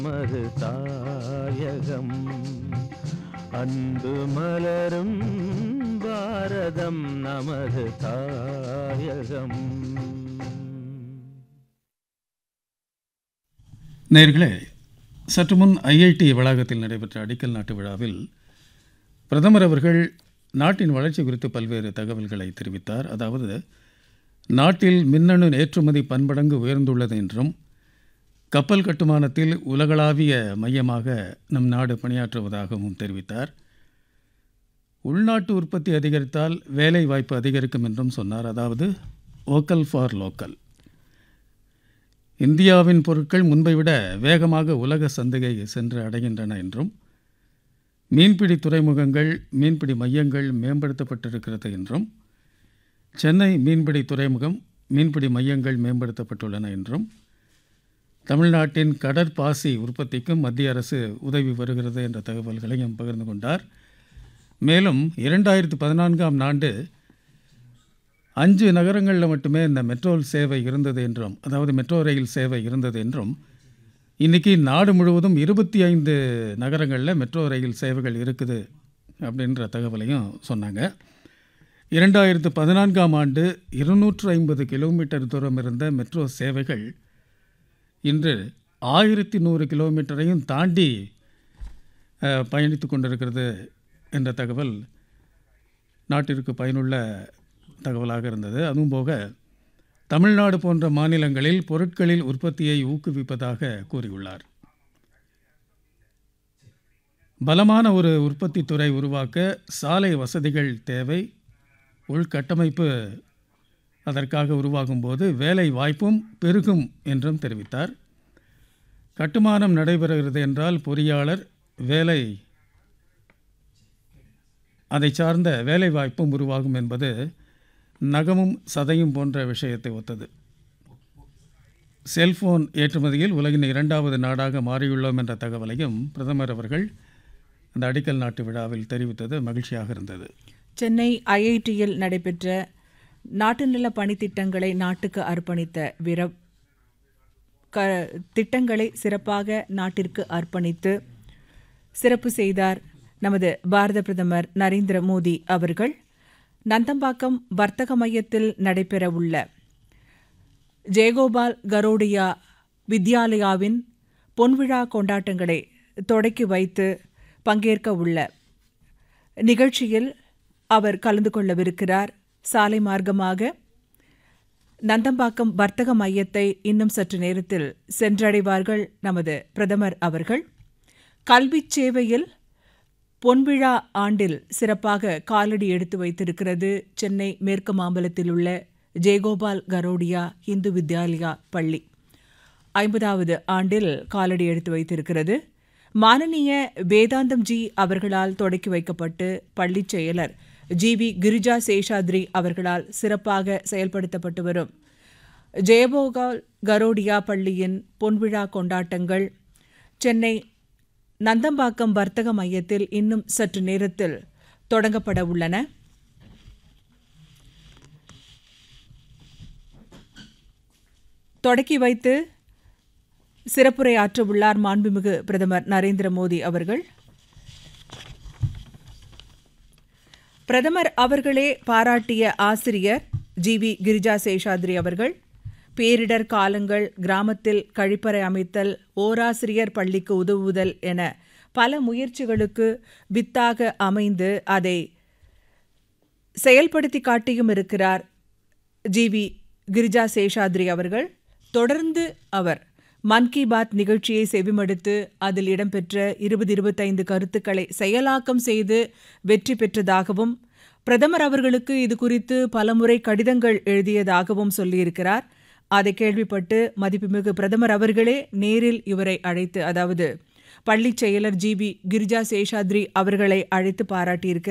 நமது தாயகம் அன்பு மலரும் பாரதம் நமது தாயகம் நேர்களே சற்று முன் ஐஐடி வளாகத்தில் நடைபெற்ற அடிக்கல் நாட்டு விழாவில் பிரதமர் அவர்கள் நாட்டின் வளர்ச்சி குறித்து பல்வேறு தகவல்களை தெரிவித்தார் அதாவது நாட்டில் மின்னணு ஏற்றுமதி பன்மடங்கு உயர்ந்துள்ளது என்றும் கப்பல் கட்டுமானத்தில் உலகளாவிய மையமாக நம் நாடு பணியாற்றுவதாகவும் தெரிவித்தார் உள்நாட்டு உற்பத்தி அதிகரித்தால் வேலை வாய்ப்பு அதிகரிக்கும் என்றும் சொன்னார் அதாவது வோக்கல் ஃபார் லோக்கல் இந்தியாவின் பொருட்கள் முன்பை விட வேகமாக உலக சந்தையை சென்று அடைகின்றன என்றும் மீன்பிடி துறைமுகங்கள் மீன்பிடி மையங்கள் மேம்படுத்தப்பட்டிருக்கிறது என்றும் சென்னை மீன்பிடி துறைமுகம் மீன்பிடி மையங்கள் மேம்படுத்தப்பட்டுள்ளன என்றும் தமிழ்நாட்டின் கடற்பாசி உற்பத்திக்கும் மத்திய அரசு உதவி வருகிறது என்ற தகவல்களையும் பகிர்ந்து கொண்டார் மேலும் இரண்டாயிரத்து பதினான்காம் ஆண்டு அஞ்சு நகரங்களில் மட்டுமே இந்த மெட்ரோ சேவை இருந்தது என்றும் அதாவது மெட்ரோ ரயில் சேவை இருந்தது என்றும் இன்றைக்கி நாடு முழுவதும் இருபத்தி ஐந்து நகரங்களில் மெட்ரோ ரயில் சேவைகள் இருக்குது அப்படின்ற தகவலையும் சொன்னாங்க இரண்டாயிரத்து பதினான்காம் ஆண்டு இருநூற்று ஐம்பது கிலோமீட்டர் தூரம் இருந்த மெட்ரோ சேவைகள் இன்று ஆயிரத்தி நூறு கிலோமீட்டரையும் தாண்டி அஹ், பயணித்து கொண்டிருக்கிறது என்ற தகவல் நாட்டிற்கு பயனுள்ள தகவலாக இருந்தது அதுவும் போக தமிழ்நாடு போன்ற மாநிலங்களில் பொருட்களில் உற்பத்தியை ஊக்குவிப்பதாக கூறியுள்ளார் பலமான ஒரு உற்பத்தி துறை உருவாக்க சாலை வசதிகள் தேவை உள்கட்டமைப்பு அதற்காக உருவாகும் போது வேலை வாய்ப்பும் பெருகும் என்றும் தெரிவித்தார் கட்டுமானம் நடைபெறுகிறது என்றால் பொறியாளர் வேலை அதை சார்ந்த வேலை வாய்ப்பும் உருவாகும் என்பது நகமும் சதையும் போன்ற விஷயத்தை ஒத்தது செல்போன் ஏற்றுமதியில் உலகின் இரண்டாவது நாடாக மாறியுள்ளோம் என்ற தகவலையும் பிரதமர் அவர்கள் அந்த அடிக்கல் நாட்டு விழாவில் தெரிவித்தது மகிழ்ச்சியாக இருந்தது சென்னை ஐஐடியில் நடைபெற்ற நாட்டு நல பணித்திட்டங்களை நாட்டுக்கு அர்ப்பணித்த வீர க திட்டங்களை சிறப்பாக நாட்டிற்கு அர்ப்பணித்து சிறப்பு செய்தார் நமது பாரத பிரதமர் நரேந்திர மோடி அவர்கள் நந்தம்பாக்கம் வர்த்தக மையத்தில் நடைபெறவுள்ள ஜெயகோபால் கரோடியா வித்யாலயாவின் பொன்விழா கொண்டாட்டங்களை தொடக்கி வைத்து பங்கேற்க உள்ள நிகழ்ச்சியில் அவர் கலந்து கொள்ளவிருக்கிறார் சாலை மார்க்கமாக நந்தம்பாக்கம் வர்த்தக மையத்தை இன்னும் சற்று நேரத்தில் சென்றடைவார்கள் நமது பிரதமர் அவர்கள் கல்விச் சேவையில் பொன்விழா ஆண்டில் சிறப்பாக காலடி எடுத்து வைத்திருக்கிறது சென்னை மேற்கு மாம்பலத்தில் உள்ள ஜெயகோபால் கரோடியா இந்து வித்யாலயா பள்ளி ஐம்பதாவது ஆண்டில் காலடி எடுத்து வைத்திருக்கிறது மானனீய வேதாந்தம் ஜி அவர்களால் தொடக்கி வைக்கப்பட்டு பள்ளிச் செயலர் ஜி வி கிரிஜா சேஷாத்ரி அவர்களால் சிறப்பாக செயல்படுத்தப்பட்டு வரும் ஜெயபோகால் கரோடியா பள்ளியின் பொன்விழா கொண்டாட்டங்கள் சென்னை நந்தம்பாக்கம் வர்த்தக மையத்தில் இன்னும் சற்று நேரத்தில் தொடங்கப்பட உள்ளன தொடக்கி வைத்து சிறப்புரை ஆற்ற உள்ளார் மாண்புமிகு பிரதமர் நரேந்திர மோடி அவர்கள் பிரதமர் அவர்களே பாராட்டிய ஆசிரியர் ஜி வி கிரிஜா சேஷாத்ரி அவர்கள் பேரிடர் காலங்கள் கிராமத்தில் கழிப்பறை அமைத்தல் ஓராசிரியர் பள்ளிக்கு உதவுதல் என பல முயற்சிகளுக்கு வித்தாக அமைந்து அதை செயல்படுத்தி காட்டியும் இருக்கிறார் ஜி வி கிரிஜா சேஷாத்ரி அவர்கள் தொடர்ந்து அவர் மன் கி பாத் நிகழ்ச்சியை செவிமடுத்து அதில் இடம்பெற்ற இருபது இருபத்தைந்து கருத்துக்களை செயலாக்கம் செய்து வெற்றி பெற்றதாகவும் பிரதமர் அவர்களுக்கு இது குறித்து பலமுறை கடிதங்கள் எழுதியதாகவும் சொல்லியிருக்கிறார் அதை கேள்விப்பட்டு மதிப்புமிகு பிரதமர் அவர்களே நேரில் இவரை அழைத்து அதாவது பள்ளிச் செயலர் ஜி பி கிரிஜா சேஷாத்ரி அவர்களை அழைத்து பாராட்டியிருக்கிறார்